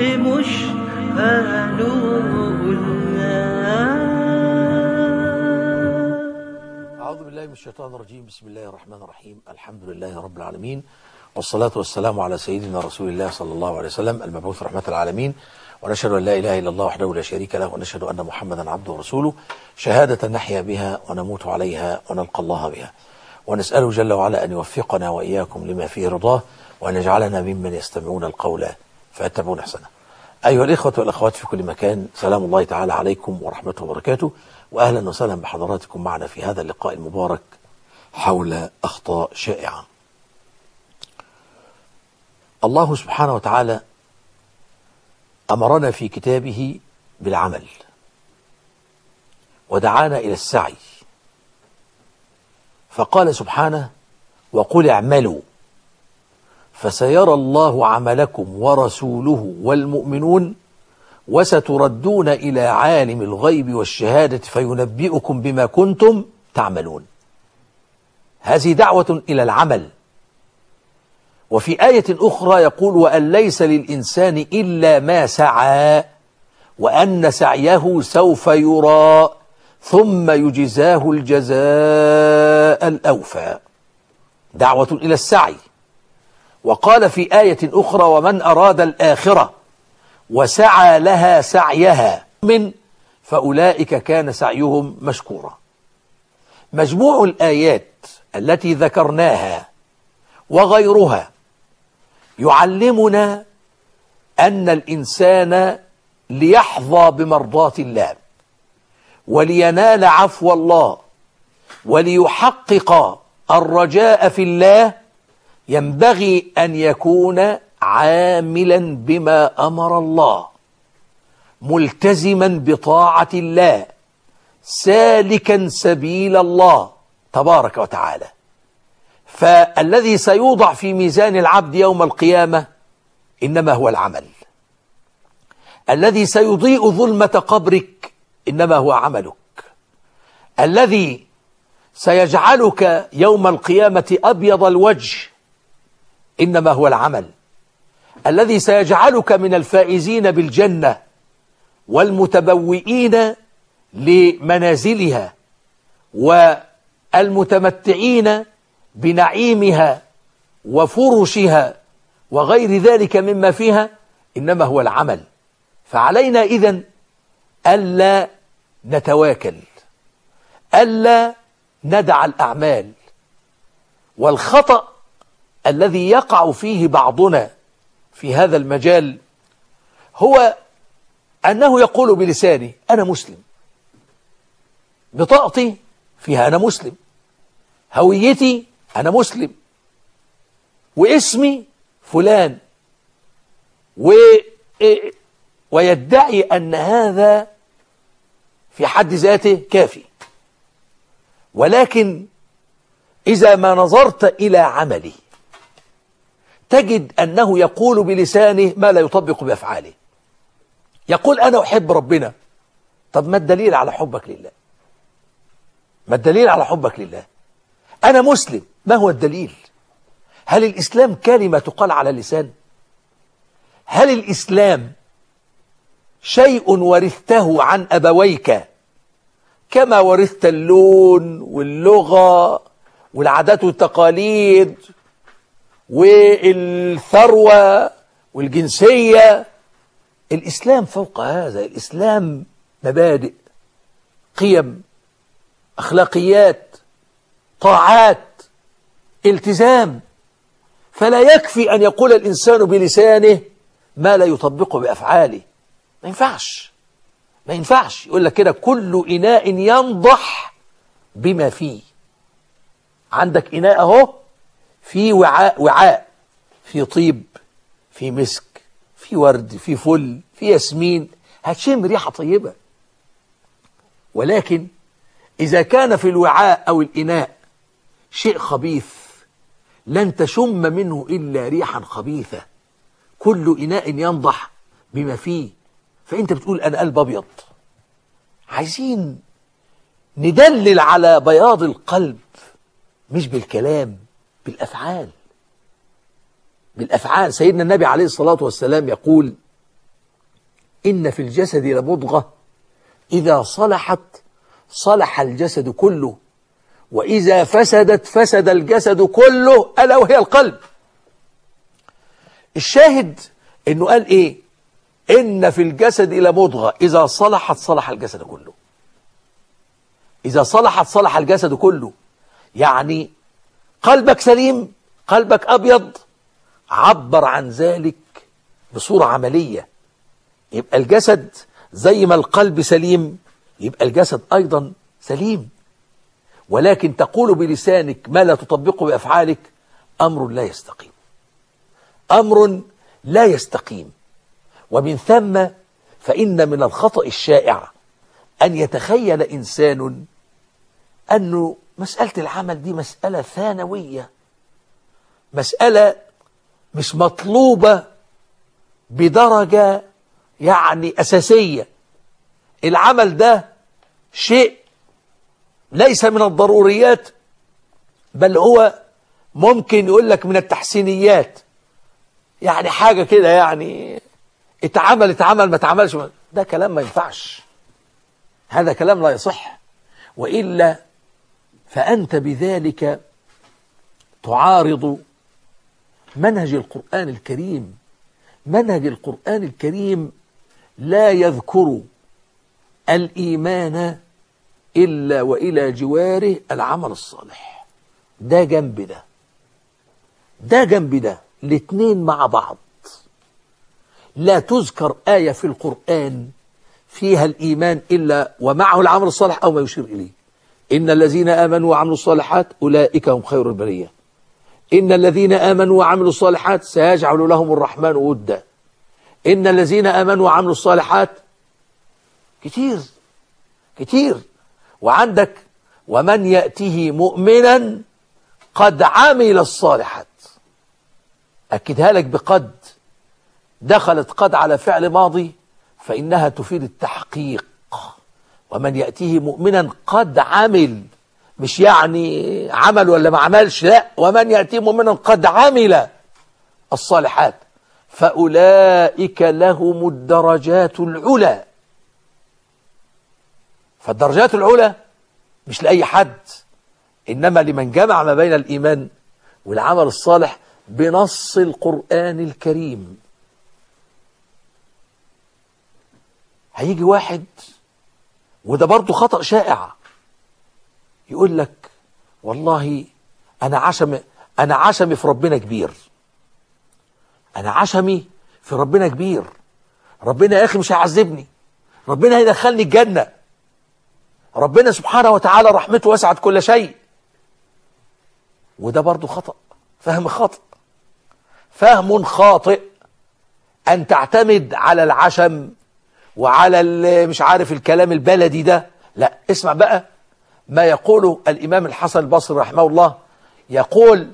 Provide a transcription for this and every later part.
مش قالوا أعوذ بالله من الشيطان الرجيم بسم الله الرحمن الرحيم الحمد لله رب العالمين والصلاة والسلام على سيدنا رسول الله صلى الله عليه وسلم المبعوث رحمة العالمين ونشهد أن لا إله إلا الله وحده لا شريك له ونشهد أن محمدا عبده ورسوله شهادة نحيا بها ونموت عليها ونلقى الله بها ونسأله جل وعلا أن يوفقنا وإياكم لما فيه رضاه وأن يجعلنا ممن يستمعون القول فيتبعون أحسنه أيها الإخوة والأخوات في كل مكان سلام الله تعالى عليكم ورحمته وبركاته وأهلا وسهلا بحضراتكم معنا في هذا اللقاء المبارك حول أخطاء شائعة الله سبحانه وتعالى أمرنا في كتابه بالعمل ودعانا إلى السعي فقال سبحانه وقل اعملوا فسيرى الله عملكم ورسوله والمؤمنون وستردون إلى عالم الغيب والشهادة فينبئكم بما كنتم تعملون هذه دعوة إلى العمل وفي آية أخرى يقول وأن ليس للإنسان إلا ما سعى وأن سعيه سوف يرى ثم يجزاه الجزاء الأوفى دعوة إلى السعي وقال في آية أخرى ومن أراد الآخرة وسعى لها سعيها من فأولئك كان سعيهم مشكورا مجموع الآيات التي ذكرناها وغيرها يعلمنا أن الإنسان ليحظى بمرضاة الله ولينال عفو الله وليحقق الرجاء في الله ينبغي أن يكون عاملا بما أمر الله ملتزما بطاعة الله سالكا سبيل الله تبارك وتعالى فالذي سيوضع في ميزان العبد يوم القيامة إنما هو العمل الذي سيضيء ظلمة قبرك إنما هو عملك الذي سيجعلك يوم القيامة أبيض الوجه إنما هو العمل الذي سيجعلك من الفائزين بالجنة والمتبوئين لمنازلها والمتمتعين بنعيمها وفرشها وغير ذلك مما فيها إنما هو العمل فعلينا إذن ألا نتواكل ألا ندع الأعمال والخطأ الذي يقع فيه بعضنا في هذا المجال هو أنه يقول بلسانه أنا مسلم بطاقتي فيها أنا مسلم هويتي أنا مسلم واسمي فلان و ويدعي أن هذا في حد ذاته كافي ولكن إذا ما نظرت إلى عمله تجد أنه يقول بلسانه ما لا يطبق بأفعاله يقول أنا أحب ربنا طب ما الدليل على حبك لله ما الدليل على حبك لله أنا مسلم ما هو الدليل هل الإسلام كلمة تقال على اللسان هل الإسلام شيء ورثته عن أبويك كما ورثت اللون واللغة والعادات والتقاليد والثروة والجنسية الإسلام فوق هذا الإسلام مبادئ قيم أخلاقيات طاعات التزام فلا يكفي أن يقول الإنسان بلسانه ما لا يطبقه بأفعاله ما ينفعش ما ينفعش يقول لك كده كل إناء ينضح بما فيه عندك إناء أهو في وعاء وعاء في طيب في مسك في ورد في فل في ياسمين هتشم ريحة طيبة ولكن إذا كان في الوعاء أو الإناء شيء خبيث لن تشم منه إلا ريحا خبيثة كل إناء ينضح بما فيه فأنت بتقول أنا قلب أبيض عايزين ندلل على بياض القلب مش بالكلام بالأفعال بالأفعال سيدنا النبي عليه الصلاة والسلام يقول إن في الجسد لمضغة إذا صلحت صلح الجسد كله وإذا فسدت فسد الجسد كله ألا وهي القلب الشاهد إنه قال إيه إن في الجسد لمضغة إذا صلحت صلح الجسد كله إذا صلحت صلح الجسد كله يعني قلبك سليم قلبك أبيض عبر عن ذلك بصورة عملية يبقى الجسد زي ما القلب سليم يبقى الجسد أيضا سليم ولكن تقول بلسانك ما لا تطبقه بأفعالك أمر لا يستقيم أمر لا يستقيم ومن ثم فإن من الخطأ الشائع أن يتخيل إنسان أنه مسألة العمل دي مسألة ثانوية مسألة مش مطلوبة بدرجة يعني أساسية العمل ده شيء ليس من الضروريات بل هو ممكن يقول لك من التحسينيات يعني حاجة كده يعني اتعمل اتعمل ما اتعملش ده كلام ما ينفعش هذا كلام لا يصح وإلا فأنت بذلك تعارض منهج القرآن الكريم منهج القرآن الكريم لا يذكر الإيمان إلا وإلى جواره العمل الصالح ده جنب ده ده جنب ده الاتنين مع بعض لا تذكر آية في القرآن فيها الإيمان إلا ومعه العمل الصالح أو ما يشير إليه إن الذين آمنوا وعملوا الصالحات أولئك هم خير البرية إن الذين آمنوا وعملوا الصالحات سيجعل لهم الرحمن ودا إن الذين آمنوا وعملوا الصالحات كتير كتير وعندك ومن يأته مؤمنا قد عمل الصالحات أكدها لك بقد دخلت قد على فعل ماضي فإنها تفيد التحقيق ومن يأتيه مؤمنا قد عمل مش يعني عمل ولا ما عملش لا ومن يأتيه مؤمنا قد عمل الصالحات فأولئك لهم الدرجات العلى فالدرجات العلى مش لأي حد إنما لمن جمع ما بين الإيمان والعمل الصالح بنص القرآن الكريم هيجي واحد وده برضه خطأ شائع يقول لك والله أنا عشم أنا عشمي في ربنا كبير أنا عشمي في ربنا كبير ربنا يا أخي مش هيعذبني ربنا هيدخلني الجنة ربنا سبحانه وتعالى رحمته وسعت كل شيء وده برضه خطأ فهم خطأ فهم خاطئ أن تعتمد على العشم وعلى مش عارف الكلام البلدي ده لا اسمع بقى ما يقوله الإمام الحسن البصري رحمه الله يقول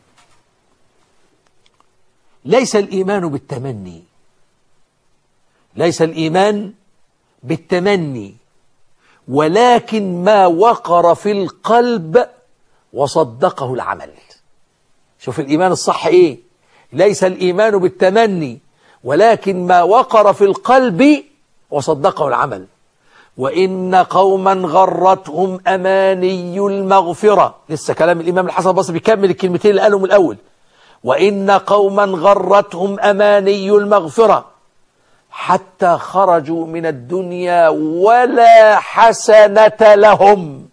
ليس الإيمان بالتمني ليس الإيمان بالتمني ولكن ما وقر في القلب وصدقه العمل شوف الإيمان الصح إيه ليس الإيمان بالتمني ولكن ما وقر في القلب وصدقه العمل وإن قوما غرتهم أماني المغفرة لسه كلام الإمام الحسن البصري بيكمل الكلمتين اللي قالهم الأول وإن قوما غرتهم أماني المغفرة حتى خرجوا من الدنيا ولا حسنة لهم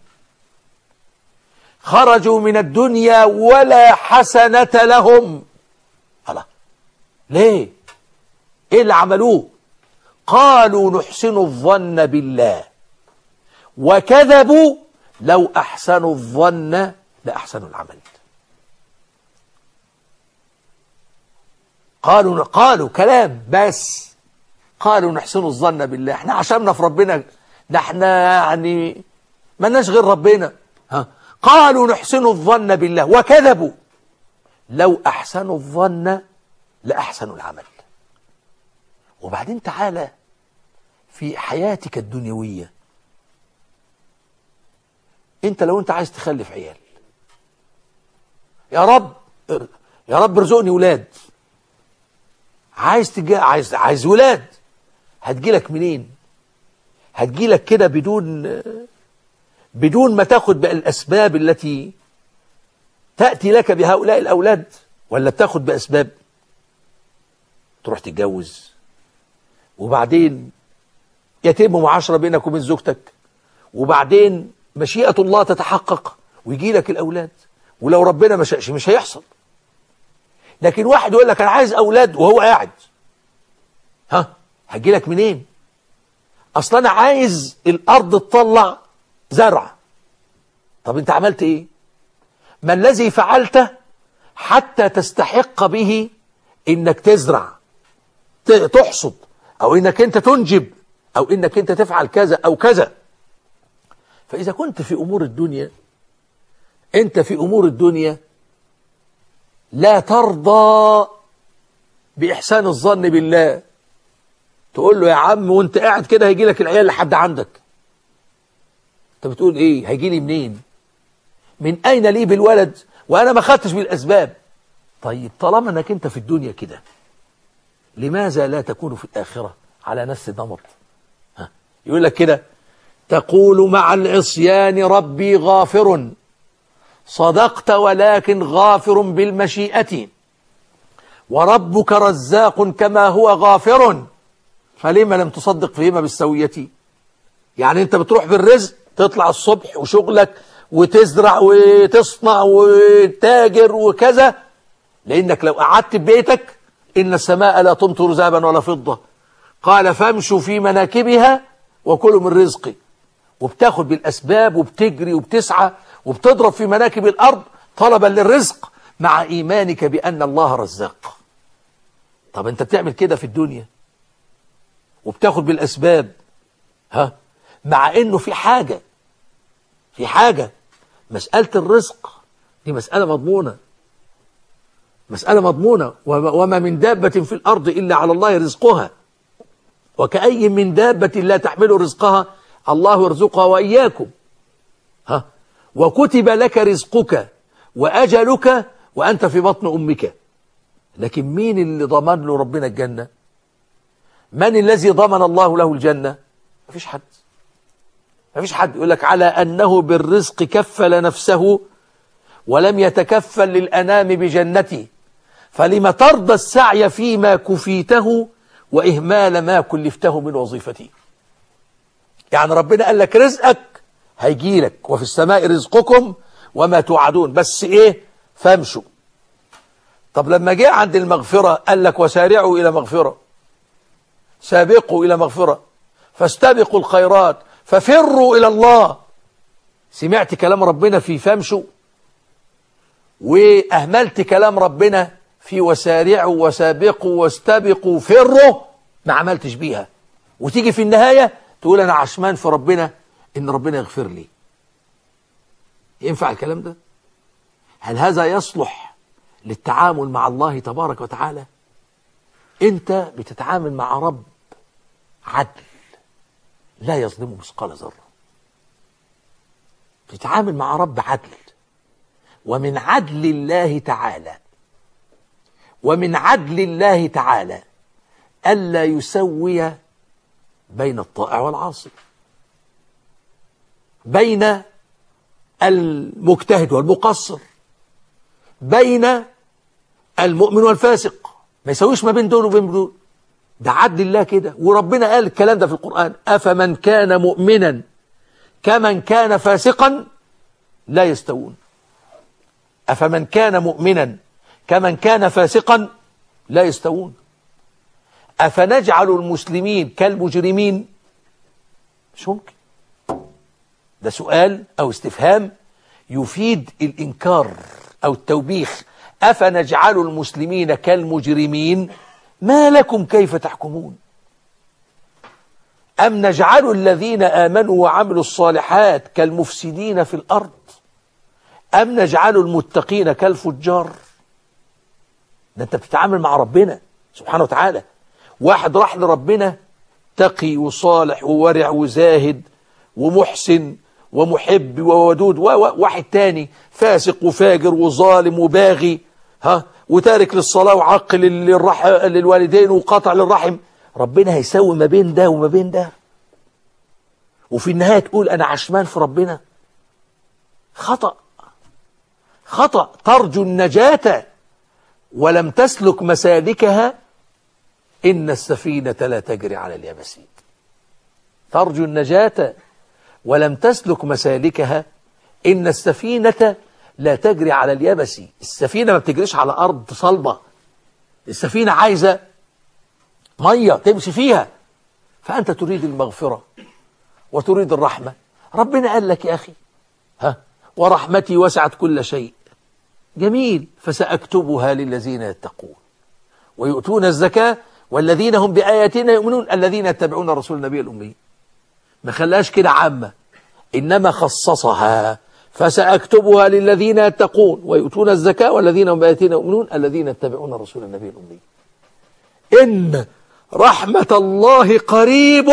خرجوا من الدنيا ولا حسنة لهم الله ليه ايه اللي عملوه قالوا نحسن الظن بالله وكذبوا لو أحسنوا الظن لأحسنوا العمل قالوا قالوا كلام بس قالوا نحسن الظن بالله احنا عشمنا في ربنا ده احنا يعني مالناش غير ربنا ها قالوا نحسن الظن بالله وكذبوا لو أحسنوا الظن لأحسنوا العمل وبعدين تعالى في حياتك الدنيوية انت لو انت عايز تخلف عيال يا رب يا رب ارزقني ولاد عايز تجا عايز عايز ولاد هتجيلك منين هتجيلك كده بدون بدون ما تاخد بالأسباب التي تأتي لك بهؤلاء الأولاد ولا بتاخد بأسباب تروح تتجوز وبعدين يتم معاشرة بينك وبين زوجتك وبعدين مشيئة الله تتحقق ويجي لك الأولاد ولو ربنا ما شاءش مش هيحصل لكن واحد يقول لك أنا عايز أولاد وهو قاعد ها هجي لك منين أصلا أنا عايز الأرض تطلع زرع طب أنت عملت إيه ما الذي فعلته حتى تستحق به إنك تزرع تحصد أو إنك أنت تنجب أو إنك أنت تفعل كذا أو كذا فإذا كنت في أمور الدنيا أنت في أمور الدنيا لا ترضى بإحسان الظن بالله تقول له يا عم وانت قاعد كده هيجي لك العيال لحد عندك انت بتقول ايه هيجي لي منين من اين لي بالولد وانا ما خدتش بالاسباب طيب طالما انك انت في الدنيا كده لماذا لا تكون في الاخره على نفس النمط ها يقول لك كده تقول مع العصيان ربي غافر صدقت ولكن غافر بالمشيئة وربك رزاق كما هو غافر فلما لم تصدق فيهما بالسوية يعني انت بتروح بالرزق تطلع الصبح وشغلك وتزرع وتصنع وتاجر وكذا لانك لو قعدت ببيتك ان السماء لا تمطر ذهبا ولا فضة قال فامشوا في مناكبها وكلوا من رزقي وبتاخد بالاسباب وبتجري وبتسعى وبتضرب في مناكب الارض طلبا للرزق مع ايمانك بان الله رزاق طب انت بتعمل كده في الدنيا وبتاخد بالاسباب ها مع انه في حاجه في حاجه مساله الرزق دي مساله مضمونه مساله مضمونه وما من دابه في الارض الا على الله رزقها وكأي من دابة لا تحمل رزقها الله يرزقها وإياكم ها وكتب لك رزقك وأجلك وأنت في بطن أمك لكن مين اللي ضمن له ربنا الجنة من الذي ضمن الله له الجنة مفيش حد مفيش حد يقول لك على أنه بالرزق كفل نفسه ولم يتكفل للأنام بجنتي فلم ترضى السعي فيما كفيته وإهمال ما كلفته من وظيفتي يعني ربنا قال لك رزقك هيجي لك وفي السماء رزقكم وما توعدون بس ايه فامشوا طب لما جه عند المغفرة قال لك وسارعوا إلى مغفرة سابقوا إلى مغفرة فاستبقوا الخيرات ففروا إلى الله سمعت كلام ربنا في فامشوا وأهملت كلام ربنا في وسارعوا وسابقوا واستبقوا فروا ما عملتش بيها وتيجي في النهاية تقول أنا عشمان في ربنا إن ربنا يغفر لي ينفع الكلام ده هل هذا يصلح للتعامل مع الله تبارك وتعالى انت بتتعامل مع رب عدل لا يظلم مثقال ذره بتتعامل مع رب عدل ومن عدل الله تعالى ومن عدل الله تعالى ألا يسوي بين الطائع والعاصي بين المجتهد والمقصر بين المؤمن والفاسق ما يسويش ما بين دول وبين دول ده عدل الله كده وربنا قال الكلام ده في القرآن أفمن كان مؤمنا كمن كان فاسقا لا يستوون أفمن كان مؤمنا كمن كان فاسقا لا يستوون أفنجعل المسلمين كالمجرمين مش ممكن ده سؤال أو استفهام يفيد الإنكار أو التوبيخ أفنجعل المسلمين كالمجرمين ما لكم كيف تحكمون أم نجعل الذين آمنوا وعملوا الصالحات كالمفسدين في الأرض أم نجعل المتقين كالفجار ده أنت بتتعامل مع ربنا سبحانه وتعالى واحد راح لربنا تقي وصالح وورع وزاهد ومحسن ومحب وودود وواحد تاني فاسق وفاجر وظالم وباغي ها وتارك للصلاة وعقل للرح... للوالدين وقاطع للرحم ربنا هيسوي ما بين ده وما بين ده وفي النهاية تقول أنا عشمان في ربنا خطأ خطأ ترجو النجاة ولم تسلك مسالكها إن السفينة لا تجري على اليابسين ترجو النجاة ولم تسلك مسالكها إن السفينة لا تجري على اليبس السفينة ما بتجريش على أرض صلبة السفينة عايزة مية تمشي فيها فأنت تريد المغفرة وتريد الرحمة ربنا قال لك يا أخي ها ورحمتي وسعت كل شيء جميل فسأكتبها للذين يتقون ويؤتون الزكاة والذين هم بآياتنا يؤمنون الذين يتبعون رسول النبي الأمي ما خلاش كده عامة إنما خصصها فسأكتبها للذين يتقون ويؤتون الزكاة والذين هم بآياتنا يؤمنون الذين يتبعون رسول النبي الأمي إن رحمة الله قريب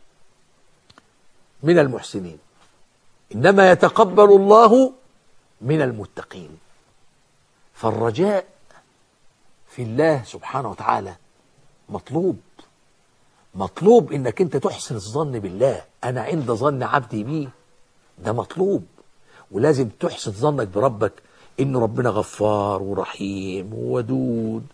من المحسنين إنما يتقبل الله من المتقين فالرجاء في الله سبحانه وتعالى مطلوب مطلوب انك انت تحسن الظن بالله انا عند ظن عبدي بي ده مطلوب ولازم تحسن ظنك بربك ان ربنا غفار ورحيم وودود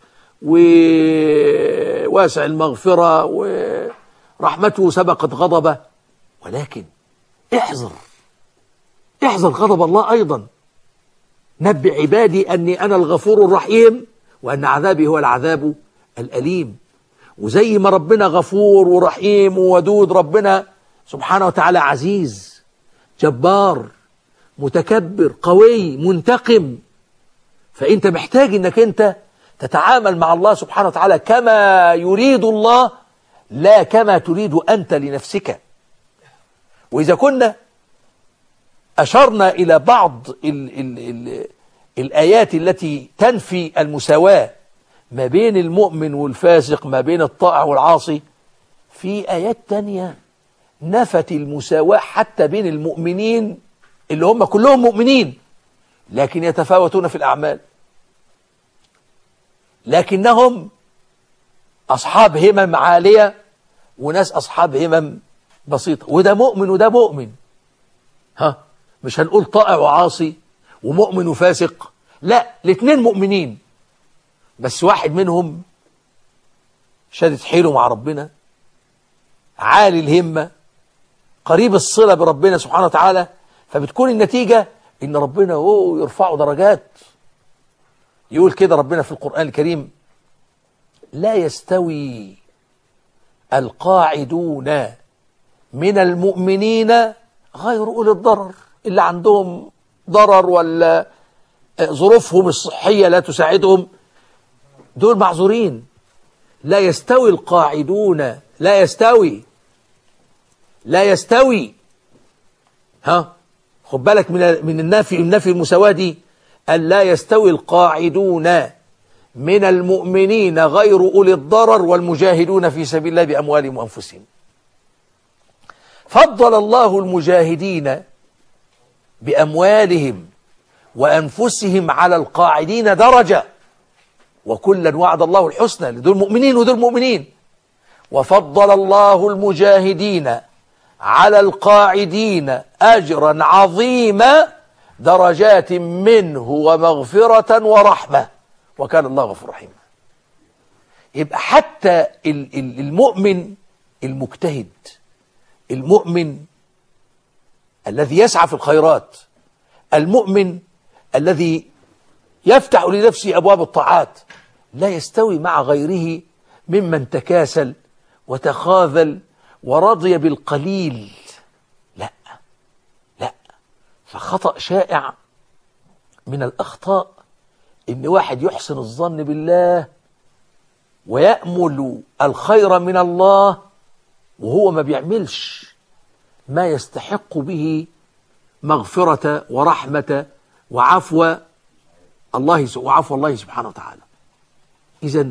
وواسع المغفرة ورحمته سبقت غضبه ولكن احذر احذر غضب الله ايضا نبئ عبادي اني انا الغفور الرحيم وان عذابي هو العذاب الاليم وزي ما ربنا غفور ورحيم وودود ربنا سبحانه وتعالى عزيز جبار متكبر قوي منتقم فانت محتاج انك انت تتعامل مع الله سبحانه وتعالى كما يريد الله لا كما تريد انت لنفسك واذا كنا اشرنا الى بعض ال ال ال الايات التي تنفي المساواه ما بين المؤمن والفاسق ما بين الطائع والعاصي في آيات تانية نفت المساواة حتى بين المؤمنين اللي هم كلهم مؤمنين لكن يتفاوتون في الأعمال لكنهم أصحاب همم عالية وناس أصحاب همم بسيطة وده مؤمن وده مؤمن ها مش هنقول طائع وعاصي ومؤمن وفاسق لا الاثنين مؤمنين بس واحد منهم شادت حيله مع ربنا عالي الهمة قريب الصلة بربنا سبحانه وتعالى فبتكون النتيجة ان ربنا هو يرفعه درجات يقول كده ربنا في القرآن الكريم لا يستوي القاعدون من المؤمنين غير أولي الضرر اللي عندهم ضرر ولا ظروفهم الصحية لا تساعدهم دول معذورين لا يستوي القاعدون لا يستوي لا يستوي ها خد بالك من من النفي النفي المساواة دي أن لا يستوي القاعدون من المؤمنين غير أولي الضرر والمجاهدون في سبيل الله بأموالهم وأنفسهم فضل الله المجاهدين بأموالهم وأنفسهم على القاعدين درجة وكلا وعد الله الحسنى لدول مؤمنين ودول مؤمنين وفضل الله المجاهدين على القاعدين أجرا عظيما درجات منه ومغفرة ورحمة وكان الله غفور رحيما يبقى حتى المؤمن المجتهد المؤمن الذي يسعى في الخيرات المؤمن الذي يفتح لنفسه أبواب الطاعات لا يستوي مع غيره ممن تكاسل وتخاذل ورضي بالقليل لا لا فخطأ شائع من الأخطاء إن واحد يحسن الظن بالله ويأمل الخير من الله وهو ما بيعملش ما يستحق به مغفرة ورحمة وعفو الله وعفو الله سبحانه وتعالى إذا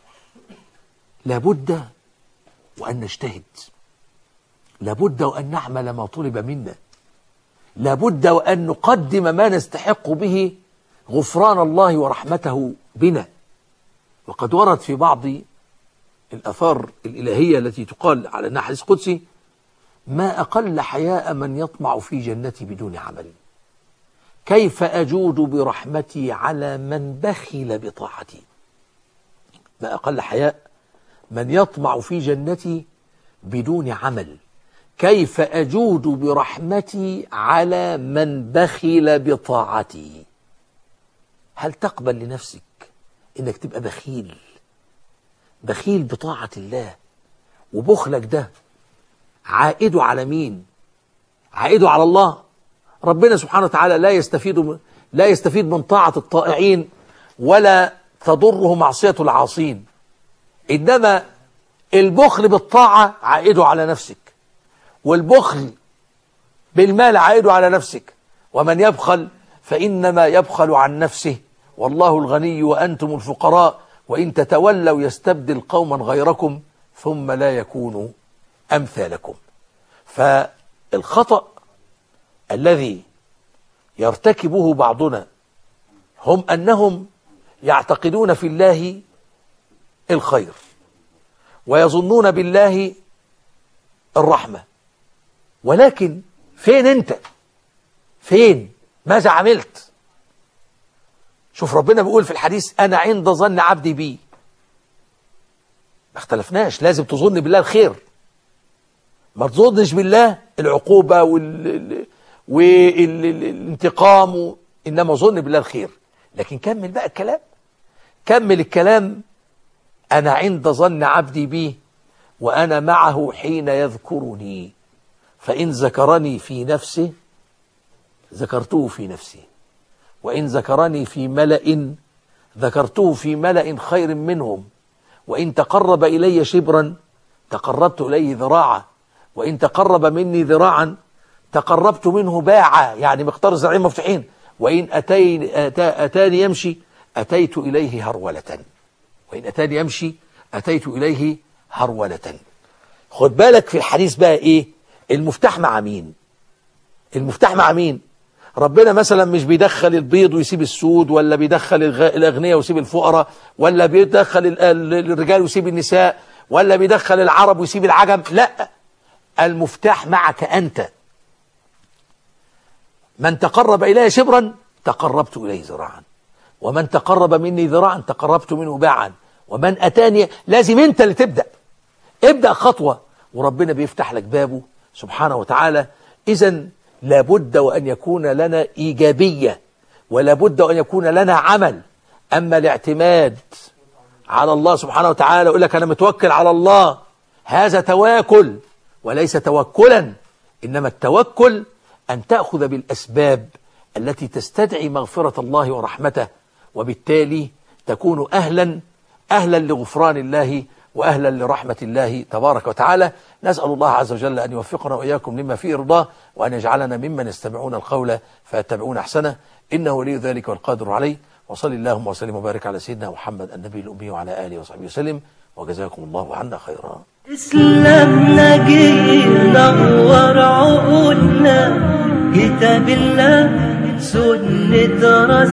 لابد وأن نجتهد لابد وأن نعمل ما طلب منا لابد وأن نقدم ما نستحق به غفران الله ورحمته بنا وقد ورد في بعض الآثار الإلهية التي تقال على أنها حديث قدسي ما أقل حياء من يطمع في جنتي بدون عمل كيف أجود برحمتي على من بخل بطاعتي ما أقل حياء من يطمع في جنتي بدون عمل كيف أجود برحمتي على من بخل بطاعتي هل تقبل لنفسك انك تبقى بخيل بخيل بطاعة الله وبخلك ده عائده على مين عائده على الله ربنا سبحانه وتعالى لا يستفيد لا يستفيد من طاعة الطائعين ولا تضره معصية العاصين إنما البخل بالطاعة عائده على نفسك والبخل بالمال عائده على نفسك ومن يبخل فإنما يبخل عن نفسه والله الغني وأنتم الفقراء وإن تتولوا يستبدل قوما غيركم ثم لا يكونوا أمثالكم فالخطأ الذي يرتكبه بعضنا هم أنهم يعتقدون في الله الخير ويظنون بالله الرحمة ولكن فين أنت فين ماذا عملت شوف ربنا بيقول في الحديث أنا عند ظن عبدي بي ما اختلفناش لازم تظن بالله الخير ما تظنش بالله العقوبة وال... والانتقام إنما ظن بالله الخير لكن كمل بقى الكلام كمل الكلام أنا عند ظن عبدي بي وأنا معه حين يذكرني فإن ذكرني في نفسه ذكرته في نفسي وإن ذكرني في ملأ ذكرته في ملأ خير منهم وإن تقرب إلي شبرا تقربت إليه ذراعا وإن تقرب مني ذراعا تقربت منه باعا يعني مقدار الزرعين مفتوحين وإن أتين أتا أتاني يمشي أتيت إليه هرولة وإن أتاني يمشي أتيت إليه هرولة خد بالك في الحديث بقى إيه المفتاح مع مين المفتاح مع مين ربنا مثلا مش بيدخل البيض ويسيب السود ولا بيدخل الأغنياء ويسيب الفقراء ولا بيدخل الرجال ويسيب النساء ولا بيدخل العرب ويسيب العجم لا المفتاح معك أنت من تقرب إلي شبرا تقربت إليه ذراعا ومن تقرب مني ذراعا تقربت منه باعا ومن أتاني لازم أنت اللي تبدأ ابدأ خطوة وربنا بيفتح لك بابه سبحانه وتعالى إذا لابد وأن يكون لنا إيجابية ولابد وأن يكون لنا عمل أما الاعتماد على الله سبحانه وتعالى يقول لك أنا متوكل على الله هذا تواكل وليس توكلا إنما التوكل أن تأخذ بالأسباب التي تستدعي مغفرة الله ورحمته وبالتالي تكون أهلا أهلا لغفران الله وأهلا لرحمة الله تبارك وتعالى نسأل الله عز وجل أن يوفقنا وإياكم لما فيه رضاه وأن يجعلنا ممن يستمعون القول فيتبعون أحسنه إنه ولي ذلك والقادر عليه وصل اللهم وسلم وبارك على سيدنا محمد النبي الأمي وعلى آله وصحبه وسلم وجزاكم الله عنا خيرا اسلامنا جه نور عقولنا كتاب الله سنة رسول